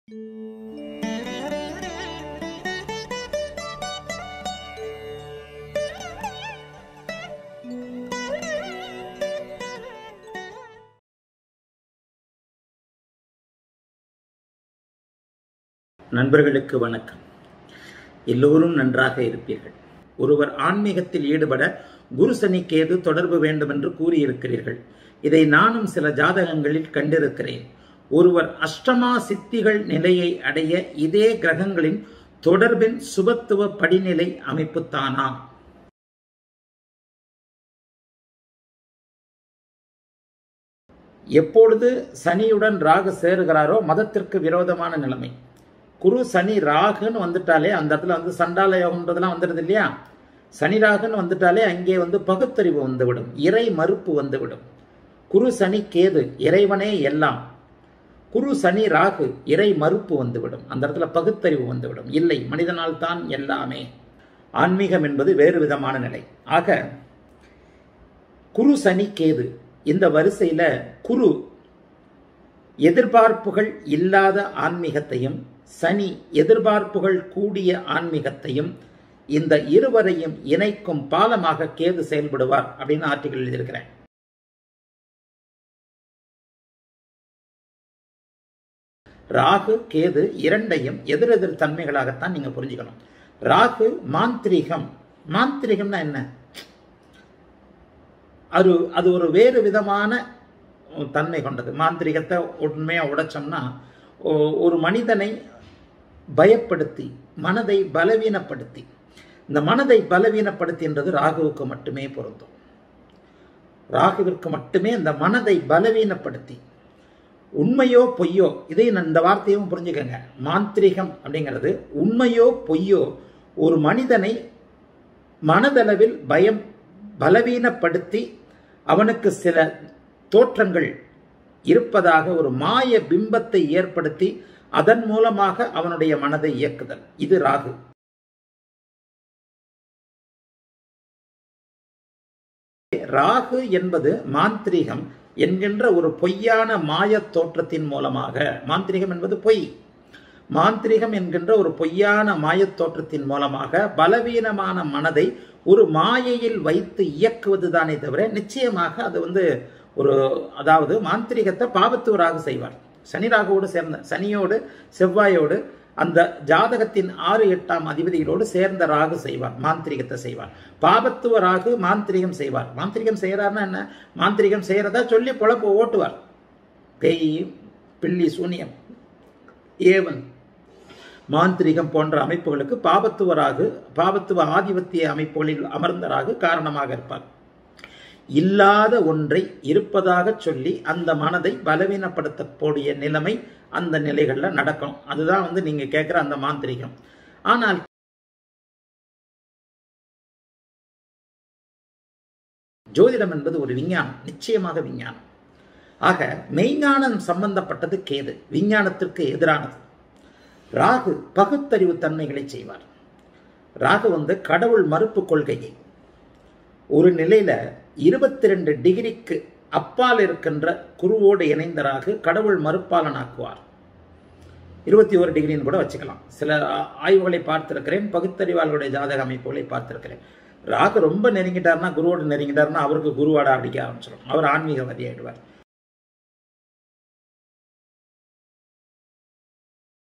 நண்பர்களுக்கு வணக்கம் எல்லோரும் நன்றாக இருப்பீர்கள் ஒருவர் ஆன்மீகத்தில் ஈடுபட குரு சனி கேது தொடர்பு வேண்டும் என்று கூறியிருக்கிறீர்கள் இதை நானும் சில ஜாதகங்களில் கண்டிருக்கிறேன் ஒருவர் அஷ்டமா சித்திகள் நிலையை அடைய இதே கிரகங்களின் தொடர்பின் சுபத்துவ படிநிலை அமைப்புத்தானா எப்பொழுது சனியுடன் ராகு சேருகிறாரோ மதத்திற்கு விரோதமான நிலைமை குரு சனி ராகுன்னு வந்துட்டாலே அந்த இடத்துல வந்து சண்டால யோகம்ன்றதெல்லாம் வந்துடுது இல்லையா சனி ராகுன்னு வந்துட்டாலே அங்கே வந்து பகுத்தறிவு வந்துவிடும் இறை மறுப்பு வந்துவிடும் குரு சனி கேது இறைவனே எல்லாம் குரு சனி ராகு இறை மறுப்பு வந்துவிடும் அந்த இடத்துல பகுத்தறிவு வந்துவிடும் இல்லை மனிதனால் தான் எல்லாமே ஆன்மீகம் என்பது வேறு விதமான நிலை ஆக குரு சனி கேது இந்த வரிசையில குரு எதிர்பார்ப்புகள் இல்லாத ஆன்மீகத்தையும் சனி எதிர்பார்ப்புகள் கூடிய ஆன்மீகத்தையும் இந்த இருவரையும் இணைக்கும் பாலமாக கேது செயல்படுவார் அப்படின்னு ஆர்டிகல் எழுதியிருக்கிறேன் ராகு கேது இரண்டையும் எதிரெதிர் தன்மைகளாகத்தான் நீங்க புரிஞ்சுக்கணும் ராகு மாந்திரிகம் மாந்திரிகம்னா என்ன அது அது ஒரு வேறு விதமான தன்மை கொண்டது மாந்திரிகத்தை உண்மையாக உடைச்சோம்னா ஒரு மனிதனை பயப்படுத்தி மனதை பலவீனப்படுத்தி இந்த மனதை பலவீனப்படுத்தின்றது ராகுவுக்கு மட்டுமே பொருந்தும் ராகுவிற்கு மட்டுமே இந்த மனதை பலவீனப்படுத்தி உண்மையோ பொய்யோ இதை இந்த வார்த்தையும் புரிஞ்சுக்கங்க மாந்திரிகம் அப்படிங்கிறது உண்மையோ பொய்யோ ஒரு மனிதனை மனதளவில் பயம் பலவீனப்படுத்தி அவனுக்கு சில தோற்றங்கள் இருப்பதாக ஒரு மாய பிம்பத்தை ஏற்படுத்தி அதன் மூலமாக அவனுடைய மனதை இயக்குதல் இது ராகு ராகு என்பது மாந்திரிகம் என்கின்ற ஒரு பொய்யான மாய தோற்றத்தின் மூலமாக மாந்திரிகம் என்பது பொய் மாந்திரிகம் என்கின்ற ஒரு பொய்யான மாயத் தோற்றத்தின் மூலமாக பலவீனமான மனதை ஒரு மாயையில் வைத்து இயக்குவது தானே தவிர நிச்சயமாக அது வந்து ஒரு அதாவது மாந்திரிகத்தை பாபத்துவராக செய்வார் சனி ராகுவோடு சேர்ந்த சனியோடு செவ்வாயோடு அந்த ஜாதகத்தின் ஆறு எட்டாம் அதிபதிகளோடு சேர்ந்த ராகு செய்வார் மாந்திரிகத்தை செய்வார் பாபத்துவ ராகு மாந்திரிகம் செய்வார் மாந்திரிகம் செய்யறாருன்னா என்ன மாந்திரிகம் செய்யறதா சொல்லி பொழப்பு ஓட்டுவார் பேய் பில்லி சூனியம் ஏவன் மாந்திரிகம் போன்ற அமைப்புகளுக்கு பாபத்துவராகு பாபத்துவ ஆதிபத்திய அமைப்புகளில் அமர்ந்தராகு காரணமாக இருப்பார் இல்லாத ஒன்றை இருப்பதாக சொல்லி அந்த மனதை பலவீனப்படுத்தக்கூடிய நிலைமை அந்த நிலைகளில் நடக்கும் அதுதான் வந்து நீங்க கேட்குற அந்த மாந்திரிகம் ஆனால் ஜோதிடம் என்பது ஒரு விஞ்ஞானம் நிச்சயமாக விஞ்ஞானம் ஆக மெய்ஞானம் சம்பந்தப்பட்டது கேது விஞ்ஞானத்திற்கு எதிரானது ராகு பகுத்தறிவு தன்மைகளை செய்வார் ராகு வந்து கடவுள் மறுப்பு கொள்கையை ஒரு நிலையில இருபத்தி ரெண்டு டிகிரிக்கு அப்பால் இருக்கின்ற குருவோடு இணைந்த ராகு கடவுள் மறுப்பாளனாக்குவார் இருபத்தி ஒரு டிகிரின்னு கூட வச்சுக்கலாம் சில ஆய்வுகளை பார்த்திருக்கிறேன் பகுத்தறிவாளர்களுடைய ஜாதக அமைப்புகளை பார்த்திருக்கிறேன் ராகு ரொம்ப நெருங்கிட்டார்னா குருவோடு நெருங்கிட்டார்னா அவருக்கு குருவாடா அடிக்க ஆரம்பிச்சிடும் அவர் ஆன்மீகவாதி ஆயிடுவார்